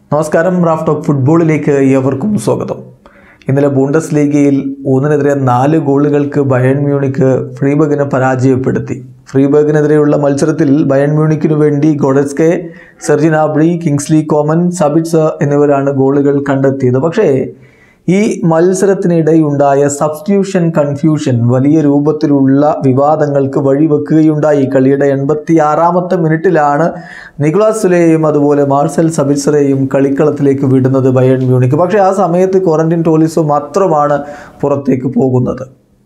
നമസ്കാരം Raf talk ഫുട്ബോളിലേക്ക് ഏവർക്കും സ്വാഗതം ഇന്നലെ ബൂണ്ടസ് ലീഗയിൽ ഒന്നിനെതിരെ നാല് ഗോളുകൾക്ക് ബയൺ മ്യൂണിക്ക് ഫ്രീബർഗിനെ പരാജയപ്പെടുത്തി ഫ്രീബർഗിനെതിരെയുള്ള മത്സരത്തിൽ ബയൺ മ്യൂണിക്കിനു വേണ്ടി ഗോഡസ്കെ സെർജിൻ ആബ്രി കിങ്സ്ലി കോമൻ സബിറ്റ്സ് എന്നിവരാണ് ഗോളുകൾ കണ്ടെത്തിയത് പക്ഷേ ഈ മത്സരത്തിനിടെയുണ്ടായ സബ്സ്റ്റിറ്റ്യൂഷൻ കൺഫ്യൂഷൻ വലിയ രൂപത്തിലുള്ള വിവാദങ്ങൾക്ക് വഴിവെക്കുകയുണ്ടായി കളിയുടെ എൺപത്തി ആറാമത്തെ മിനിറ്റിലാണ് നിക്കുളാസ് സുലെയും അതുപോലെ മാർസൽ സബിത്സറേയും കളിക്കളത്തിലേക്ക് വിടുന്നത് ബയൺ മ്യൂണിക്ക് പക്ഷേ ആ സമയത്ത് ക്വാറന്റൈൻ ടോളിസോ മാത്രമാണ് പുറത്തേക്ക് പോകുന്നത്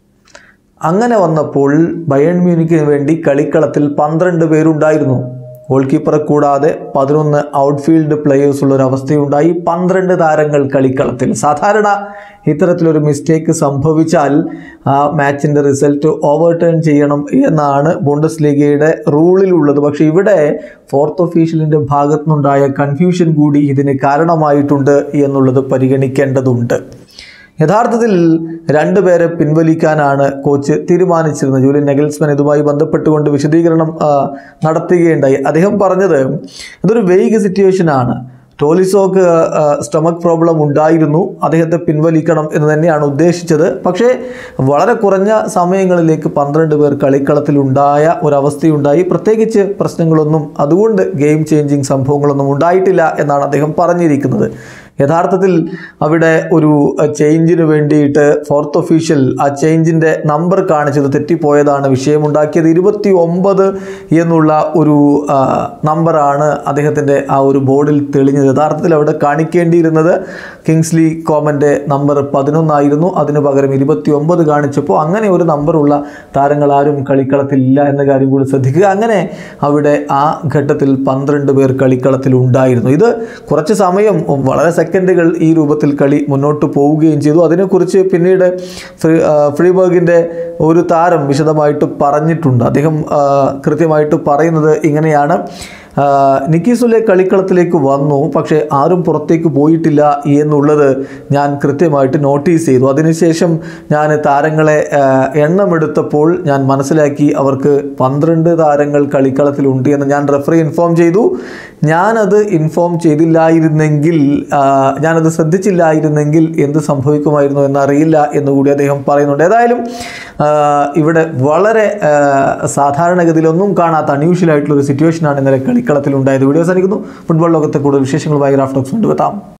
അങ്ങനെ വന്നപ്പോൾ ബയൺ മ്യൂണിക്കിന് വേണ്ടി കളിക്കളത്തിൽ പന്ത്രണ്ട് പേരുണ്ടായിരുന്നു ഗോൾ കീപ്പറെ കൂടാതെ പതിനൊന്ന് ഔട്ട്ഫീൽഡ് പ്ലെയേഴ്സ് ഉള്ള ഒരു അവസ്ഥയുണ്ടായി പന്ത്രണ്ട് താരങ്ങൾ കളിക്കളത്തിൽ സാധാരണ ഇത്തരത്തിലൊരു മിസ്റ്റേക്ക് സംഭവിച്ചാൽ ആ മാച്ചിൻ്റെ റിസൾട്ട് ഓവർടേൺ ചെയ്യണം എന്നാണ് ബുണ്ടസ് ലീഗയുടെ റൂളിലുള്ളത് പക്ഷേ ഇവിടെ ഫോർത്ത് ഒഫീഷ്യലിൻ്റെ ഭാഗത്തുനിന്നുണ്ടായ കൺഫ്യൂഷൻ കൂടി ഇതിന് കാരണമായിട്ടുണ്ട് എന്നുള്ളത് പരിഗണിക്കേണ്ടതുണ്ട് യഥാർത്ഥത്തിൽ രണ്ടുപേരെ പിൻവലിക്കാനാണ് കോച്ച് തീരുമാനിച്ചിരുന്നത് ജൂലിയൻ നെഗൽസ്മൻ ഇതുമായി ബന്ധപ്പെട്ടുകൊണ്ട് വിശദീകരണം ആ, നടത്തുകയുണ്ടായി അദ്ദേഹം പറഞ്ഞത് ഇതൊരു വെയ്ഗ് സിറ്റുവേഷനാണ് ടോലിസോക്ക് സ്റ്റൊമക് പ്രോബ്ലം ഉണ്ടായിരുന്നു അദ്ദേഹത്തെ പിൻവലിക്കണം എന്ന് തന്നെയാണ് ഉദ്ദേശിച്ചത് പക്ഷേ വളരെ കുറഞ്ഞ സമയങ്ങളിലേക്ക് പന്ത്രണ്ട് പേർ കളിക്കളത്തിലുണ്ടായ ഒരവസ്ഥയുണ്ടായി പ്രത്യേകിച്ച് പ്രശ്നങ്ങളൊന്നും അതുകൊണ്ട് ഗെയിം ചേഞ്ചിങ് സംഭവങ്ങളൊന്നും ഉണ്ടായിട്ടില്ല എന്നാണ് അദ്ദേഹം പറഞ്ഞിരിക്കുന്നത് യഥാർത്ഥത്തിൽ അവിടെ ഒരു ചേഞ്ചിന് വേണ്ടിയിട്ട് ഫോർത്ത് ഒഫീഷ്യൽ ആ ചേഞ്ചിൻ്റെ നമ്പർ കാണിച്ചത് തെറ്റിപ്പോയതാണ് വിഷയമുണ്ടാക്കിയത് ഇരുപത്തി ഒമ്പത് എന്നുള്ള ഒരു ആ, നമ്പറാണ് അദ്ദേഹത്തിൻ്റെ ആ ഒരു ബോർഡിൽ തെളിഞ്ഞത് യഥാർത്ഥത്തിൽ അവിടെ കാണിക്കേണ്ടിയിരുന്നത് കിങ്സ്ലി കോമൻ്റെ നമ്പർ പതിനൊന്നായിരുന്നു അതിന് പകരം ഇരുപത്തി ഒമ്പത് കാണിച്ചപ്പോൾ അങ്ങനെ ഒരു നമ്പറുള്ള താരങ്ങൾ ആരും കളിക്കളത്തിലില്ല എന്ന കാര്യം കൂടി ശ്രദ്ധിക്കുക അങ്ങനെ അവിടെ ആ ഘട്ടത്തിൽ പന്ത്രണ്ട് പേർ കളിക്കളത്തിൽ ഉണ്ടായിരുന്നു ഇത് കുറച്ച് സമയം വളരെ സെക്കൻഡുകൾ ഈ രൂപത്തിൽ കളി മുന്നോട്ട് പോവുകയും ചെയ്തു അതിനെക്കുറിച്ച് പിന്നീട് ഫ്രീ ആ, ഫ്രീബർഗിൻ്റെ ഒരു താരം വിശദമായിട്ട് പറഞ്ഞിട്ടുണ്ട് അദ്ദേഹം ആ, കൃത്യമായിട്ട് പറയുന്നത് ഇങ്ങനെയാണ് ആ, നിക്കി സുലെ കളിക്കളത്തിലേക്ക് വന്നു പക്ഷേ ആരും പുറത്തേക്ക് പോയിട്ടില്ല എന്നുള്ളത് ഞാൻ കൃത്യമായിട്ട് നോട്ടീസ് ചെയ്തു അതിനുശേഷം ഞാൻ താരങ്ങളെ ആ, എണ്ണമെടുത്തപ്പോൾ ഞാൻ മനസ്സിലാക്കി അവർക്ക് പന്ത്രണ്ട് താരങ്ങൾ കളിക്കളത്തിലുണ്ട് എന്ന് ഞാൻ റെഫറി ഇൻഫോം ചെയ്തു ഞാനത് ഇൻഫോം ചെയ്തില്ലായിരുന്നെങ്കിൽ ആ, ഞാനത് ശ്രദ്ധിച്ചില്ലായിരുന്നെങ്കിൽ എന്ത് സംഭവിക്കുമായിരുന്നു എന്നറിയില്ല എന്നുകൂടി അദ്ദേഹം പറയുന്നുണ്ട് ഏതായാലും ആ, ഇവിടെ വളരെ ആ, സാധാരണഗതിയിലൊന്നും കാണാത്ത അൺയൂഷ്വൽ ആയിട്ടുള്ള ഒരു സിറ്റുവേഷനാണ് ഇന്നലെ കളിക്കളത്തിൽ ഉണ്ടായത് വീഡിയോ സാധിക്കുന്നു ഫുട്ബോൾ ലോകത്തെ കൂടുതൽ വിശേഷങ്ങളുമായി റാഫ്റ്റോക്സ് കൊണ്ടുവെത്താം